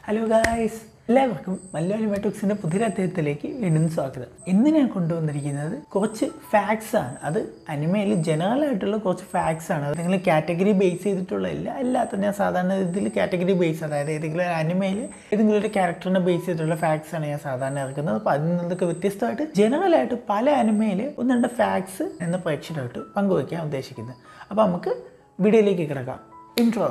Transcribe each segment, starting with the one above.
hello guys എല്ലാവർക്കും മലയാളി മെട്രിക്സിൻ്റെ പുതിയ അധ്യായത്തിലേക്ക് വീണ്ടും സ്വാഗതം ഇന്ന് ഞാൻ കൊണ്ടുവന്നിരിക്കുന്നത് കുറച്ച് ഫാക്ട്സ് ആണ് അത് അനിമയിൽ ജനറൽ ആയിട്ടുള്ള കുറച്ച് ഫാക്ട്സ് ആണ് അത് നിങ്ങൾ കാറ്റഗറി ബേസ് ചെയ്തിട്ടുള്ള ഇല്ല അല്ലാത്ത ഞാൻ സാധാരണ ഇതിൽ കാറ്റഗറി ബേസ് അതായത് ഏതെങ്കിലും ഒരു അനിമയിൽ ഏതെങ്കിലും ഒരു ക്യാരക്ടറിനെ ബേസ് ചെയ്തിട്ടുള്ള ഫാക്ട്സ് ആണ് ഞാൻ സാധാരണ ഇറക്കുന്നത് അപ്പോൾ അതിൽ നിന്നൊക്കെ വ്യത്യസ്തമായിട്ട് ജനറൽ ആയിട്ട് പല അനിമയിൽ ഒന്ന് രണ്ട് ഫാക്ട്സ് എന്ന പ്രേക്ഷകരായിട്ട് പങ്കുവയ്ക്കാൻ ഉദ്ദേശിക്കുന്നത് അപ്പോൾ നമുക്ക് വീഡിയോയിലേക്ക് കിടക്കാം ഇൻട്രോ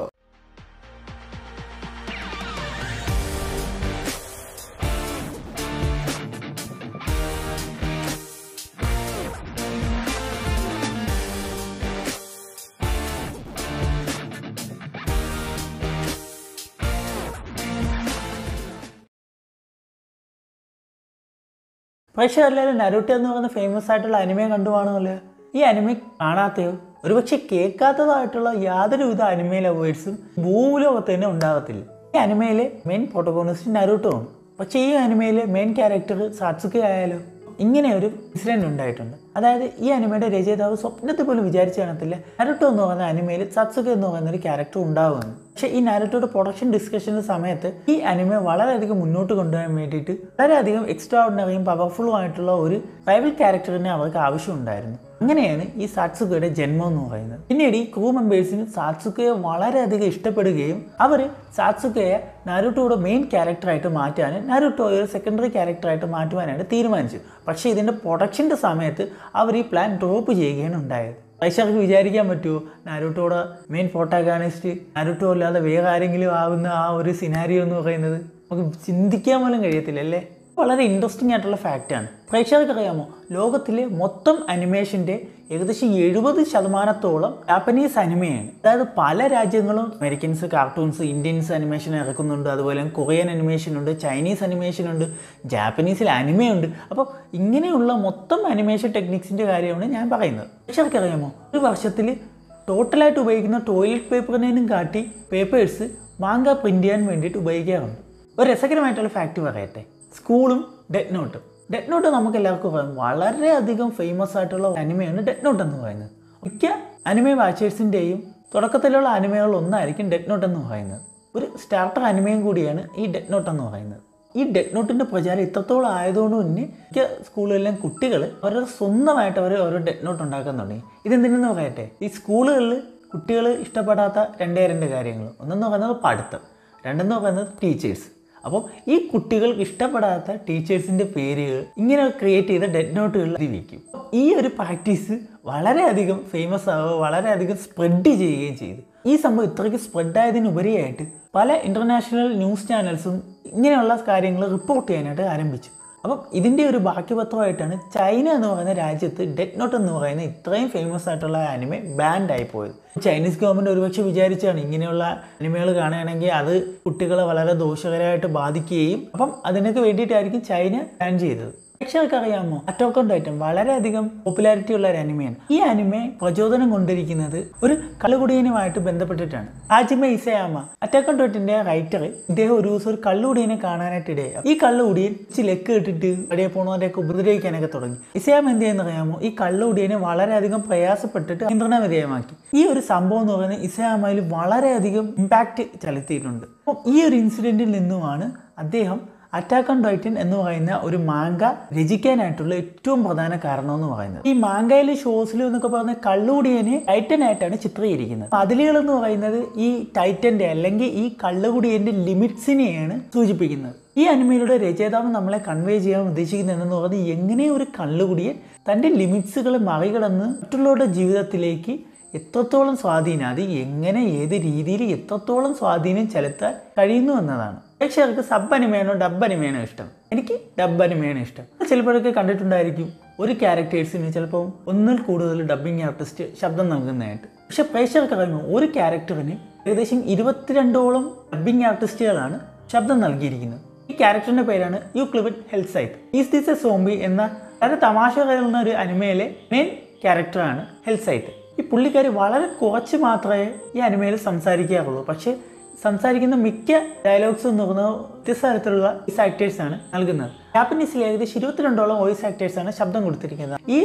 പക്ഷേ എല്ലാവരും നരുട്ടോ എന്ന് പറയുന്ന ഫേമസ് ആയിട്ടുള്ള അനിമയെ കണ്ടു കാണുമല്ലോ ഈ അനിമ കാണാത്തയോ ഒരുപക്ഷെ കേൾക്കാത്തതായിട്ടുള്ള യാതൊരുവിധ അനിമ ലവേഴ്സും ഭൂലോകത്ത് തന്നെ ഉണ്ടാകത്തില്ല ഈ അനിമയിലെ മെയിൻ പ്രോട്ടോഗോണിസ്റ്റ് നരുട്ടോ ആണ് പക്ഷേ ഈ അനിമയിലെ മെയിൻ ക്യാരക്ടർ സാത്സുക്കെ ആയാലോ ഇങ്ങനെ ഒരു ഇൻസിഡൻറ്റ് ഉണ്ടായിട്ടുണ്ട് അതായത് ഈ അനിമയുടെ രചയിതാവ് സ്വപ്നത്തിൽ പോലും വിചാരിച്ചു കാണത്തില്ല നരുട്ടോ എന്ന് പറയുന്ന അനിമയിൽ സത്സുക എന്ന് പറയുന്ന ഒരു ക്യാരക്ടർ ഉണ്ടാവുമെന്ന് പക്ഷേ ഈ നാരുട്ടോയുടെ പ്രൊഡക്ഷൻ ഡിസ്കഷൻ്റെ സമയത്ത് ഈ അനിമ വളരെയധികം മുന്നോട്ട് കൊണ്ടുപോകാൻ വേണ്ടിയിട്ട് വളരെയധികം എക്സ്ട്രാ ഓർഡിനറിയും പവർഫുള്ളും ആയിട്ടുള്ള ഒരു റൈവൽ ക്യാരക്ടറിനെ അവർക്ക് ആവശ്യമുണ്ടായിരുന്നു അങ്ങനെയാണ് ഈ സാത്സുക്കയുടെ ജന്മം എന്ന് പറയുന്നത് പിന്നീട് ഈ ക്രൂ മെമ്പേഴ്സിന് സാത്സുക്കയെ വളരെയധികം ഇഷ്ടപ്പെടുകയും അവർ സാത്സുക്കയെ നാരുട്ടോയുടെ മെയിൻ ക്യാരക്ടറായിട്ട് മാറ്റാൻ നാരുട്ടോ ഒരു സെക്കൻഡറി ക്യാരക്ടറായിട്ട് മാറ്റുവാനായിട്ട് തീരുമാനിച്ചു പക്ഷേ ഇതിൻ്റെ പ്രൊഡക്ഷൻ്റെ സമയത്ത് അവർ ഈ പ്ലാൻ ഡ്രോപ്പ് ചെയ്യുകയാണ് ഉണ്ടായത് പ്രേക്ഷകർക്ക് വിചാരിക്കാൻ പറ്റുമോ നാരുട്ടോയുടെ മെയിൻ പ്രോട്ടാഗാണിസ്റ്റ് നാരുട്ടോ അല്ലാതെ വേറെ ആരെങ്കിലും ആവുന്ന ആ ഒരു സിനാരിയോ എന്ന് പറയുന്നത് നമുക്ക് ചിന്തിക്കാൻ പോലും കഴിയത്തില്ല അല്ലേ വളരെ ഇൻട്രസ്റ്റിംഗ് ആയിട്ടുള്ള ഫാക്റ്റാണ് പ്രേക്ഷകർക്ക് അറിയാമോ ലോകത്തിലെ മൊത്തം അനിമേഷൻ്റെ ഏകദേശം എഴുപത് ശതമാനത്തോളം ജാപ്പനീസ് അനിമയാണ് അതായത് പല രാജ്യങ്ങളും അമേരിക്കൻസ് കാർട്ടൂൺസ് ഇന്ത്യൻസ് അനിമേഷൻ ഇറക്കുന്നുണ്ട് അതുപോലെ കൊറിയൻ അനിമേഷൻ ഉണ്ട് ചൈനീസ് അനിമേഷൻ ഉണ്ട് ജാപ്പനീസിൽ അനിമയുണ്ട് അപ്പോൾ ഇങ്ങനെയുള്ള മൊത്തം അനിമേഷൻ ടെക്നിക്സിൻ്റെ കാര്യമാണ് ഞാൻ പറയുന്നത് പ്രേക്ഷകർക്ക് അറിയാമോ ഒരു വർഷത്തിൽ ടോട്ടലായിട്ട് ഉപയോഗിക്കുന്ന ടോയ്ലറ്റ് പേപ്പറിനേനും കാട്ടി പേപ്പേഴ്സ് മാങ്ക പ്രിൻ്റ് ചെയ്യാൻ വേണ്ടിയിട്ട് ഉപയോഗിക്കാറുണ്ട് ഒരു രസകരമായിട്ടുള്ള ഫാക്റ്റ് പറയട്ടെ സ്കൂളും ഡെഡ് നോട്ടും ഡെഡ് നോട്ട് നമുക്ക് എല്ലാവർക്കും പറയാം വളരെയധികം ഫേമസ് ആയിട്ടുള്ള അനിമയാണ് ഡെഡ് നോട്ട് എന്ന് പറയുന്നത് മിക്ക അനിമ വാച്ചേഴ്സിൻ്റെയും തുടക്കത്തിലുള്ള അനിമകളിൽ ഒന്നായിരിക്കും ഡെഡ് നോട്ട് എന്ന് പറയുന്നത് ഒരു സ്റ്റാർട്ടർ അനിമയും കൂടിയാണ് ഈ ഡെഡ് നോട്ട് എന്ന് പറയുന്നത് ഈ ഡെഡ് നോട്ടിൻ്റെ പ്രചാരം ഇത്രത്തോളം ആയതുകൊണ്ട് തന്നെ മിക്ക സ്കൂളുകളിലും കുട്ടികൾ അവരുടെ സ്വന്തമായിട്ട് അവർ ഓരോ ഡെഡ് നോട്ട് ഉണ്ടാക്കാൻ തുടങ്ങി ഇതെന്തിനെന്ന് പറയട്ടെ ഈ സ്കൂളുകളിൽ കുട്ടികൾ ഇഷ്ടപ്പെടാത്ത രണ്ടേ രണ്ട് കാര്യങ്ങൾ ഒന്നെന്ന് പറയുന്നത് പഠിത്തം രണ്ടെന്ന് പറയുന്നത് ടീച്ചേഴ്സ് അപ്പോൾ ഈ കുട്ടികൾക്ക് ഇഷ്ടപ്പെടാത്ത ടീച്ചേഴ്സിൻ്റെ പേരുകൾ ഇങ്ങനെ ക്രിയേറ്റ് ചെയ്ത ഡെഡ് നോട്ടുകൾ വയ്ക്കും ഈ ഒരു പ്രാക്ടീസ് വളരെയധികം ഫേമസ് ആവുക വളരെയധികം സ്പ്രെഡ് ചെയ്യുകയും ചെയ്തു ഈ സംഭവം ഇത്രയ്ക്ക് സ്പ്രെഡായതിനുപരിയായിട്ട് പല ഇൻ്റർനാഷണൽ ന്യൂസ് ചാനൽസും ഇങ്ങനെയുള്ള കാര്യങ്ങൾ റിപ്പോർട്ട് ചെയ്യാനായിട്ട് ആരംഭിച്ചു അപ്പം ഇതിൻ്റെ ഒരു ബാക്കിപത്രമായിട്ടാണ് ചൈന എന്ന് പറയുന്ന രാജ്യത്ത് ഡെഡ് നോട്ട് എന്ന് പറയുന്ന ഇത്രയും ഫേമസ് ആയിട്ടുള്ള ആനിമെ ബാൻഡ് ആയി പോയത് ചൈനീസ് ഗവൺമെൻറ് ഒരുപക്ഷെ വിചാരിച്ചാണ് ഇങ്ങനെയുള്ള അനിമകൾ കാണുകയാണെങ്കിൽ അത് കുട്ടികളെ വളരെ ദോഷകരമായിട്ട് ബാധിക്കുകയും അപ്പം അതിനൊക്കെ വേണ്ടിയിട്ടായിരിക്കും ചൈന ബാൻ ചെയ്തത് പ്രേക്ഷകർക്ക് അറിയാമോ അറ്റോക്ക് ഓൺ ടൈറ്റൻ വളരെയധികം പോപ്പുലാരിറ്റി ഉള്ള ഒരു അനിമയാണ് ഈ അനിമെ പ്രചോദനം കൊണ്ടിരിക്കുന്നത് ഒരു കള്ളുകുടിയനുമായിട്ട് ബന്ധപ്പെട്ടിട്ടാണ് ആജിമ ഇസയാമ അറ്റാക്ക് ഓൺ ടൈറ്റന്റെ റൈറ്റർ ഇദ്ദേഹം ഒരു ദിവസം ഒരു കള്ളുകുടിയനെ കാണാനായിട്ട് ഇടയായി ഈ കള്ളുകുടിയൻ ചിലക്ക് ഇട്ടിട്ട് അവിടെ പോണവരെയൊക്കെ ഉപദ്രവിക്കാനൊക്കെ തുടങ്ങി ഇസയാമ എന്ത് ചെയ്യുന്ന അറിയാമോ ഈ കള്ളുകുടിയനെ വളരെയധികം പ്രയാസപ്പെട്ടിട്ട് നിയന്ത്രണ വിധേയമാക്കി ഈ ഒരു സംഭവം എന്ന് പറയുന്നത് ഇസയാമയിൽ വളരെയധികം ഇമ്പാക്റ്റ് ചെലുത്തിയിട്ടുണ്ട് അപ്പം ഈ ഒരു ഇൻസിഡൻറ്റിൽ നിന്നുമാണ് അദ്ദേഹം അറ്റാക്ക് ഓൺ ടൈറ്റൻ എന്ന് പറയുന്ന ഒരു മാങ്ക രചിക്കാനായിട്ടുള്ള ഏറ്റവും പ്രധാന കാരണം എന്ന് പറയുന്നത് ഈ മാങ്കയിലെ ഷോസിലും എന്നൊക്കെ പറയുന്ന കള്ളുകുടിയനെ ടൈറ്റൻ ആയിട്ടാണ് ചിത്രീകരിക്കുന്നത് അതിലുകൾ എന്ന് പറയുന്നത് ഈ ടൈറ്റന്റെ അല്ലെങ്കിൽ ഈ കള്ളുകുടിയന്റെ ലിമിറ്റ്സിനെയാണ് സൂചിപ്പിക്കുന്നത് ഈ അനിമയിലൂടെ രചയിതാവ് നമ്മളെ കൺവേ ചെയ്യാൻ ഉദ്ദേശിക്കുന്നത് എന്ന് പറയുന്നത് എങ്ങനെ ഒരു കള്ളുകുടിയൻ തൻ്റെ ലിമിറ്റ്സുകൾ മറികടന്ന് മറ്റുള്ളവരുടെ ജീവിതത്തിലേക്ക് എത്രത്തോളം സ്വാധീനം അത് എങ്ങനെ ഏത് രീതിയിൽ എത്രത്തോളം സ്വാധീനം ചെലുത്താൻ കഴിയുന്നു എന്നതാണ് പ്രേക്ഷകർക്ക് സബ് അനിമയാണോ ഡബ് അനിമയാണോ ഇഷ്ടം എനിക്ക് ഡബ് അനിമയാണ് ഇഷ്ടം ചിലപ്പോഴൊക്കെ കണ്ടിട്ടുണ്ടായിരിക്കും ഒരു ക്യാരക്ടേഴ്സിന് ചിലപ്പോൾ ഒന്നിൽ കൂടുതൽ ഡബ്ബിംഗ് ആർട്ടിസ്റ്റ് ശബ്ദം നൽകുന്നതായിട്ട് പക്ഷെ പ്രേക്ഷകർക്ക് അറിയുമോ ഒരു ക്യാരക്ടറിന് ഏകദേശം ഇരുപത്തിരണ്ടോളം ഡബ്ബിംഗ് ആർട്ടിസ്റ്റുകളാണ് ശബ്ദം നൽകിയിരിക്കുന്നത് ഈ ക്യാരക്ടറിൻ്റെ പേരാണ് യു ക്ലിവിഡ് ഹെൽത്ത് സൈറ്റ് ഈസ് ദിസ് എ സോംബി എന്ന വളരെ തമാശ കലർന്ന ഒരു അനിമയിലെ മെയിൻ ക്യാരക്ടറാണ് ഹെൽത്ത് സൈറ്റ് ഈ പുള്ളിക്കാരി വളരെ കുറച്ച് മാത്രമേ ഈ അനിമയിൽ സംസാരിക്കാറുള്ളൂ പക്ഷേ സംസാരിക്കുന്ന മിക്ക ഡയലോഗ്സ് എന്ന് പറയുന്നത് വ്യത്യസ്ത തരത്തിലുള്ള വോയിസ് ആക്ടേഴ്സ് ആണ് നൽകുന്നത് ജാപ്പനീസിൽ ഏകദേശം ഇരുപത്തിരണ്ടോളം വോയിസ് ആക്ടേഴ്സ് ആണ് ശബ്ദം കൊടുത്തിരിക്കുന്നത് ഈ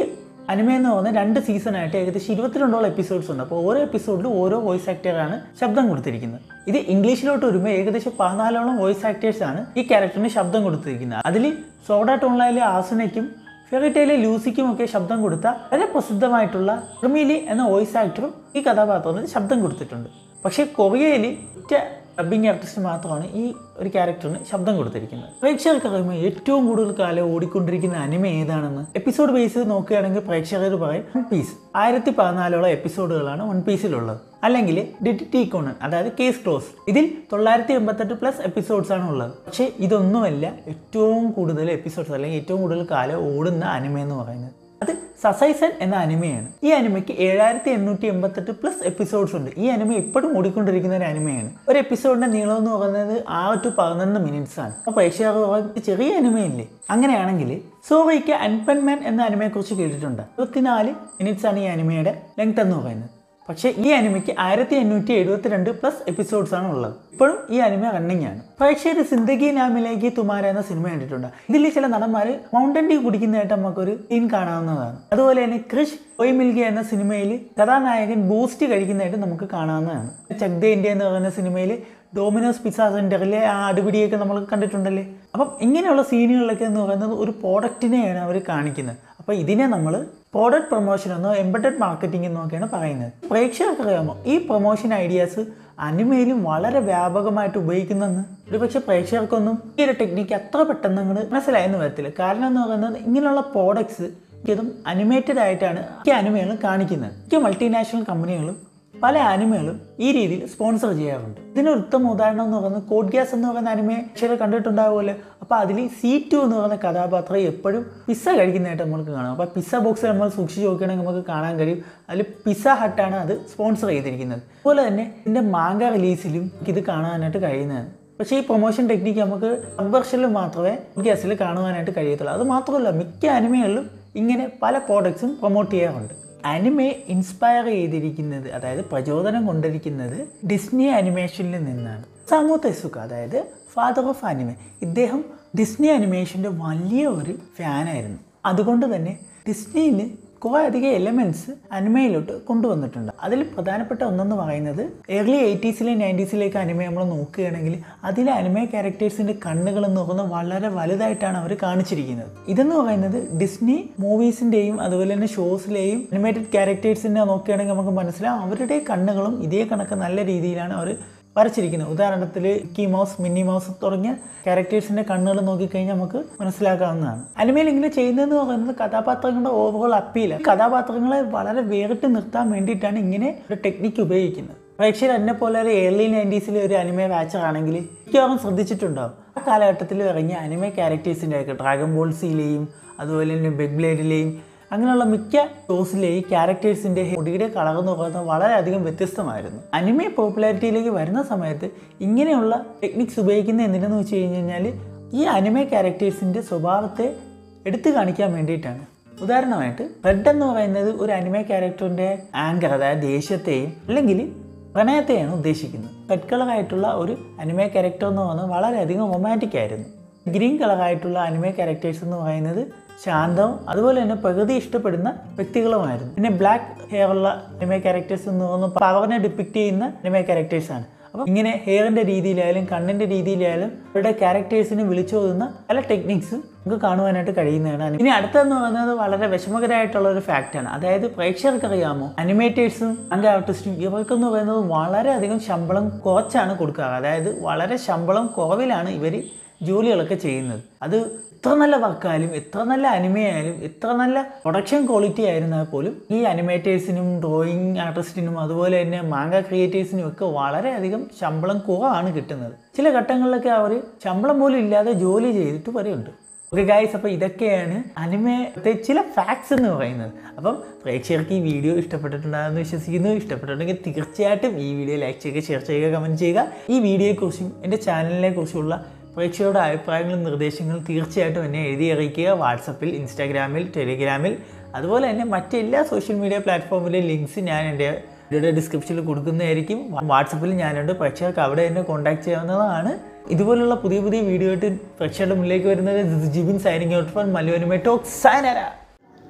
അനിമ എന്ന് പറഞ്ഞാൽ രണ്ട് സീസണായിട്ട് ഏകദേശം ഇരുപത്തിരണ്ടോളം എപ്പിസോഡ്സ് ഉണ്ട് അപ്പോൾ ഓരോ എപ്പിസോഡിലും ഓരോ വോയിസ് ആക്ടറാണ് ശബ്ദം കൊടുത്തിരിക്കുന്നത് ഇത് ഇംഗ്ലീഷിലോട്ട് വരുമ്പോൾ ഏകദേശം പതിനാലോളം വോയിസ് ആക്ടേഴ്സാണ് ഈ ക്യാരക്ടറിന് ശബ്ദം കൊടുത്തിരിക്കുന്നത് അതിൽ സോഡ ടോൺലയിലെ ആസനയ്ക്കും ഫെറിറ്റയിലെ ലൂസിക്കും ഒക്കെ ശബ്ദം കൊടുത്ത വളരെ പ്രസിദ്ധമായിട്ടുള്ള റിമിലി എന്ന വോയിസ് ആക്ടറും ഈ കഥാപാത്രത്തിന് ശബ്ദം കൊടുത്തിട്ടുണ്ട് പക്ഷേ കൊറിയയിൽ ഒറ്റ ഡബിങ് ആർട്ടിസ്റ്റ് മാത്രമാണ് ഈ ഒരു ക്യാരക്ടറിന് ശബ്ദം കൊടുത്തിരിക്കുന്നത് പ്രേക്ഷകർക്ക് അറിയുമ്പോൾ ഏറ്റവും കൂടുതൽ കാലം ഓടിക്കൊണ്ടിരിക്കുന്ന അനിമ ഏതാണെന്ന് എപ്പിസോഡ് ബേസ് നോക്കുകയാണെങ്കിൽ പ്രേക്ഷകർ പറയും വൺ പീസ് ആയിരത്തി പതിനാലോളം എപ്പിസോഡുകളാണ് വൺ പീസിലുള്ളത് അല്ലെങ്കിൽ ഡിറ്റി കോണൻ അതായത് കേസ് ക്ലോസ് ഇതിൽ തൊള്ളായിരത്തി എൺപത്തെട്ട് പ്ലസ് എപ്പിസോഡ്സ് ആണ് ഉള്ളത് പക്ഷേ ഇതൊന്നുമല്ല ഏറ്റവും കൂടുതൽ എപ്പിസോഡ്സ് അല്ലെങ്കിൽ ഏറ്റവും കൂടുതൽ കാലം ഓടുന്ന അനിമ എന്ന് പറയുന്നത് അത് സസൈസൻ എന്ന അനിമയാണ് ഈ അനിമയ്ക്ക് ഏഴായിരത്തി എണ്ണൂറ്റി എൺപത്തെട്ട് പ്ലസ് എപ്പിസോഡ്സ് ഉണ്ട് ഈ അനിമ ഇപ്പോഴും ഓടിക്കൊണ്ടിരിക്കുന്ന ഒരു അനിമയാണ് ഒരു എപ്പിസോഡിന്റെ നീളം എന്ന് പറയുന്നത് ആറ് ടു പതിനൊന്ന് മിനിറ്റ്സ് ആണ് അപ്പോൾ പ്രേക്ഷകർ പറയും, ഇത് ചെറിയ അനിമയല്ലേ അങ്ങനെയാണെങ്കിൽ സോവയ്ക്ക് അൻപൻമാൻ എന്ന അനിമയെക്കുറിച്ച് കേട്ടിട്ടുണ്ട് ഇരുപത്തിനാല് മിനിറ്റ്സ് ആണ് ഈ അനിമയുടെ ലെങ്ത് എന്ന് പറയുന്നത് പക്ഷേ ഈ അനിമയ്ക്ക് ആയിരത്തി എണ്ണൂറ്റി എഴുപത്തിരണ്ട് പ്ലസ് എപ്പിസോഡ്സ് ആണ് ഉള്ളത് ഇപ്പോഴും ഈ അനിമ റണ്ണിങ് ആണ് പ്രേക്ഷകർ സിന്ദഗി നാമിലേക്ക് തുമാര എന്ന സിനിമ കണ്ടിട്ടുണ്ട് ഇതിൽ ചില നടന്മാർ മൗണ്ടൻ ഡ്യൂ കുടിക്കുന്നതായിട്ട് നമുക്കൊരു സീൻ കാണാവുന്നതാണ് അതുപോലെ തന്നെ ക്രിഷ് ഒയ് മിൽഗി എന്ന സിനിമയിൽ കഥാനായകൻ ബൂസ്റ്റ് കഴിക്കുന്നതായിട്ട് നമുക്ക് കാണാവുന്നതാണ് ചക് ദേ ഇന്ത്യ എന്ന് പറയുന്ന സിനിമയിൽ ഡോമിനോസ് പിസ്സ സെൻറ്ററിലെ ആ അടിപിടിയൊക്കെ നമ്മൾ കണ്ടിട്ടുണ്ടല്ലേ അപ്പം ഇങ്ങനെയുള്ള സീനുകളിലൊക്കെ എന്ന് പറയുന്നത് ഒരു പ്രോഡക്റ്റിനെയാണ് അവർ കാണിക്കുന്നത് അപ്പോൾ ഇതിനെ നമ്മൾ പ്രോഡക്റ്റ് പ്രൊമോഷൻ എന്നോ എംബഡഡ് മാർക്കറ്റിംഗ് എന്നൊക്കെയാണ് പറയുന്നത് പ്രേക്ഷകർക്ക് അറിയാമോ ഈ പ്രൊമോഷൻ ഐഡിയാസ് അനിമയിലും വളരെ വ്യാപകമായിട്ട് ഉപയോഗിക്കുന്നെന്ന് ഒരുപക്ഷെ പ്രേക്ഷകർക്കൊന്നും ഈ ഒരു ടെക്നിക്ക് അത്ര പെട്ടെന്ന് അങ്ങോട്ട് മനസ്സിലായെന്ന് വരത്തില്ല കാരണം എന്ന് പറയുന്നത് ഇങ്ങനെയുള്ള പ്രോഡക്ട്സ് ഇതും അനിമേറ്റഡ് ആയിട്ടാണ് ഈ അനിമകൾ കാണിക്കുന്നത് മിക്ക മൾട്ടിനാഷണൽ കമ്പനികളും പല അനിമകളും ഈ രീതിയിൽ സ്പോൺസർ ചെയ്യാറുണ്ട് ഇതിനൊരു ഉത്തമ ഉദാഹരണം എന്ന് പറയുന്നത് കോഡ് ഗ്യാസ് എന്ന് പറയുന്ന അനിമയെ ചില കണ്ടിട്ടുണ്ടാവുമല്ലോ അപ്പോൾ അതിൽ സി ടു എന്ന് പറയുന്ന കഥാപാത്രം എപ്പോഴും പിസ്സ കഴിക്കുന്നതായിട്ട് നമുക്ക് കാണാം അപ്പോൾ പിസ്സ ബോക്സ് നമ്മൾ സൂക്ഷിച്ച് നോക്കുകയാണെങ്കിൽ നമുക്ക് കാണാൻ കഴിയും അതിൽ പിസ്സ ഹട്ടാണ് അത് സ്പോൺസർ ചെയ്തിരിക്കുന്നത് അതുപോലെ തന്നെ ഇതിൻ്റെ മാങ്ക റിലീസിലും ഇത് കാണാനായിട്ട് കഴിയുന്നതാണ് പക്ഷേ ഈ പ്രൊമോഷൻ ടെക്നിക്ക് നമുക്ക് സബ്വർഷനിൽ മാത്രമേ ഗ്യാസിൽ കാണുവാനായിട്ട് കഴിയത്തുള്ളൂ അത് മാത്രമല്ല മിക്ക അനിമകളിലും ഇങ്ങനെ പല പ്രോഡക്ട്സും പ്രൊമോട്ട് ചെയ്യാറുണ്ട് അനിമയെ ഇൻസ്പയർ ചെയ്തിരിക്കുന്നത് അതായത് പ്രചോദനം കൊണ്ടിരിക്കുന്നത് ഡിസ്നി അനിമേഷനിൽ നിന്നാണ് സാമു തെസുക അതായത് ഫാദർ ഓഫ് അനിമെ ഇദ്ദേഹം ഡിസ്നി അനിമേഷൻ്റെ വലിയ ഒരു ഫാനായിരുന്നു അതുകൊണ്ട് തന്നെ ഡിസ്നിയിൽ കുറേ അധികം എലമെൻറ്റ്സ് അനിമയിലോട്ട് കൊണ്ടുവന്നിട്ടുണ്ട് അതിൽ പ്രധാനപ്പെട്ട ഒന്നെന്ന് പറയുന്നത് ഏർലി എയ്റ്റീസിലെ നയൻറ്റീസിലേക്ക് അനിമ നമ്മൾ നോക്കുകയാണെങ്കിൽ അതിലെ അനിമ ക്യാരക്ടേഴ്സിൻ്റെ കണ്ണുകൾ എന്ന് പറയുന്നത് വളരെ വലുതായിട്ടാണ് അവർ കാണിച്ചിരിക്കുന്നത് ഇതെന്ന് പറയുന്നത് ഡിസ്നി മൂവീസിൻ്റെയും അതുപോലെ തന്നെ ഷോസിലെയും അനിമേറ്റഡ് ക്യാരക്ടേഴ്സിനെ നോക്കുകയാണെങ്കിൽ നമുക്ക് മനസ്സിലാവും അവരുടെ കണ്ണുകളും ഇതേ കണക്ക് നല്ല രീതിയിലാണ് അവർ വരച്ചിരിക്കുന്നത് ഉദാഹരണത്തിൽ കീ മൗസ് മിന്നി മൗസ് തുടങ്ങിയ ക്യാരക്ടേഴ്സിന്റെ കണ്ണുകൾ നോക്കിക്കഴിഞ്ഞാൽ നമുക്ക് മനസ്സിലാക്കാവുന്നതാണ് അനിമയിൽ ഇങ്ങനെ ചെയ്യുന്നതെന്ന് പറയുന്നത് കഥാപാത്രങ്ങളുടെ ഓവറോൾ അപ്പീൽ കഥാപാത്രങ്ങളെ വളരെ വേറിട്ട് നിർത്താൻ വേണ്ടിയിട്ടാണ് ഇങ്ങനെ ഒരു ടെക്നിക്ക് ഉപയോഗിക്കുന്നത് പ്രേക്ഷകർ എന്നെ പോലെ ഒരു ഏർലി നയൻറ്റീസിലെ ഒരു അനിമ വാച്ചർ ആണെങ്കിൽ മിക്കവാറും ശ്രദ്ധിച്ചിട്ടുണ്ടാവും ആ കാലഘട്ടത്തിൽ ഇറങ്ങിയ അനിമ ക്യാരക്ടേഴ്സിൻ്റെ ഒക്കെ ഡ്രാഗൺ ബോൾസിലെയും അതുപോലെ തന്നെ ബെഗ് ബ്ലേഡിലെയും അങ്ങനെയുള്ള മിക്ക ഷോസിലെ ഈ ക്യാരക്ടേഴ്സിൻ്റെ മുടിയുടെ കളർ എന്ന് പറയുന്നത് വളരെയധികം വ്യത്യസ്തമായിരുന്നു അനിമെ പോപ്പുലാരിറ്റിയിലേക്ക് വരുന്ന സമയത്ത് ഇങ്ങനെയുള്ള ടെക്നിക്സ് ഉപയോഗിക്കുന്നത് എന്തിനെന്ന് വെച്ച് കഴിഞ്ഞ് കഴിഞ്ഞാൽ ഈ അനിമെ ക്യാരക്ടേഴ്സിൻ്റെ സ്വഭാവത്തെ എടുത്തു കാണിക്കാൻ വേണ്ടിയിട്ടാണ് ഉദാഹരണമായിട്ട് റെഡ് എന്ന് പറയുന്നത് ഒരു അനിമെ ക്യാരക്ടറിൻ്റെ ആങ്കർ അതായത് ദേഷ്യത്തെയും അല്ലെങ്കിൽ പ്രണയത്തെയാണ് ഉദ്ദേശിക്കുന്നത് റെഡ് കളറായിട്ടുള്ള ഒരു അനിമെ ക്യാരക്ടർ എന്ന് പറയുന്നത് വളരെയധികം റൊമാൻറ്റിക് ആയിരുന്നു ഗ്രീൻ കളറായിട്ടുള്ള അനിമെ ക്യാരക്ടേഴ്സ് എന്ന് പറയുന്നത് ശാന്തവും അതുപോലെ തന്നെ പ്രകൃതി ഇഷ്ടപ്പെടുന്ന വ്യക്തികളുമായിരുന്നു പിന്നെ ബ്ലാക്ക് ഹെയർ ഉള്ള അനിമെ ക്യാരക്ടേഴ്സ് എന്ന് പറയുന്നത് പവറിനെ ഡിപ്പിക്റ്റ് ചെയ്യുന്ന അനിമെ ക്യാരക്ടേഴ്സാണ് അപ്പം ഇങ്ങനെ ഹെയറിൻ്റെ രീതിയിലായാലും കണ്ണിൻ്റെ രീതിയിലായാലും അവരുടെ ക്യാരക്ടേഴ്സിനെ വിളിച്ചോതുന്ന പല ടെക്നിക്സ് നമുക്ക് കാണുവാനായിട്ട് കഴിയുന്നതാണ് ഇനി അടുത്തെന്ന് പറയുന്നത് വളരെ വിഷമകരമായിട്ടുള്ള ഒരു ഫാക്റ്റാണ് അതായത് പ്രേക്ഷകർക്ക് അറിയാമോ അനിമേറ്റേഴ്സും അങ്ക ആർട്ടിസ്റ്റും ഇവർക്കെന്ന് പറയുന്നത് വളരെയധികം ശമ്പളം കുറച്ചാണ് കൊടുക്കാറ് അതായത് വളരെ ശമ്പളം കുറവിലാണ് ഇവർ ജോലികളൊക്കെ ചെയ്യുന്നത് അത് എത്ര നല്ല വർക്കായാലും എത്ര നല്ല അനിമയായാലും എത്ര നല്ല പ്രൊഡക്ഷൻ ക്വാളിറ്റി ആയിരുന്നാൽ പോലും ഈ അനിമേറ്റേഴ്സിനും ഡ്രോയിങ് ആർട്ടിസ്റ്റിനും അതുപോലെ തന്നെ മാങ്ക ക്രിയേറ്റേഴ്സിനും ഒക്കെ വളരെയധികം ശമ്പളം കുറവാണ് കിട്ടുന്നത് ചില ഘട്ടങ്ങളിലൊക്കെ അവർ ശമ്പളം പോലും ഇല്ലാതെ ജോലി ചെയ്തിട്ട് വരെയുണ്ട് ഓക്കെ ഗായ്സ് അപ്പോൾ ഇതൊക്കെയാണ് അനിമത്തെ ചില ഫാക്ട്സ് എന്ന് പറയുന്നത് അപ്പം പ്രേക്ഷകർക്ക് ഈ വീഡിയോ ഇഷ്ടപ്പെട്ടിട്ടുണ്ടാകുമെന്ന് വിശ്വസിക്കുന്നു ഇഷ്ടപ്പെട്ടിട്ടുണ്ടെങ്കിൽ തീർച്ചയായിട്ടും ഈ വീഡിയോ ലൈക്ക് ചെയ്യുക ഷെയർ ചെയ്യുക കമൻറ്റ് ചെയ്യുക ഈ വീഡിയോയെക്കുറിച്ചും എൻ്റെ ചാനലിനെ കുറിച്ചുള്ള പ്രേക്ഷകരുടെ അഭിപ്രായങ്ങളും നിർദ്ദേശങ്ങളും തീർച്ചയായിട്ടും എന്നെ എഴുതി അറിയിക്കുക വാട്സപ്പിൽ ഇൻസ്റ്റാഗ്രാമിൽ ടെലിഗ്രാമിൽ അതുപോലെ തന്നെ മറ്റെല്ലാ സോഷ്യൽ മീഡിയ പ്ലാറ്റ്ഫോമിലെ ലിങ്ക്സ് ഞാൻ എൻ്റെ വീഡിയോയുടെ ഡിസ്ക്രിപ്ഷനിൽ കൊടുക്കുന്നതായിരിക്കും വാട്സപ്പിൽ ഞാനുണ്ട് പ്രേക്ഷകർക്ക് അവിടെ എന്നെ കോൺടാക്ട് ചെയ്യാവുന്നതാണ് ഇതുപോലുള്ള പുതിയ പുതിയ വീഡിയോ ആയിട്ട് പ്രേക്ഷകരുടെ മുന്നിലേക്ക് വരുന്നത് ജിബിൻ സൈനിങ് ഔട്ട് ഫ്രം മലയോനിമേ ടോക്ക് സൈനര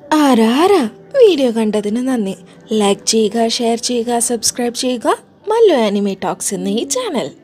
ആരാരാ വീഡിയോ കണ്ടതിന് നന്ദി ലൈക്ക് ചെയ്യുക ഷെയർ ചെയ്യുക സബ്സ്ക്രൈബ് ചെയ്യുക മല്ലു ആനിമേ ടോക്സ് എന്ന ഈ ചാനൽ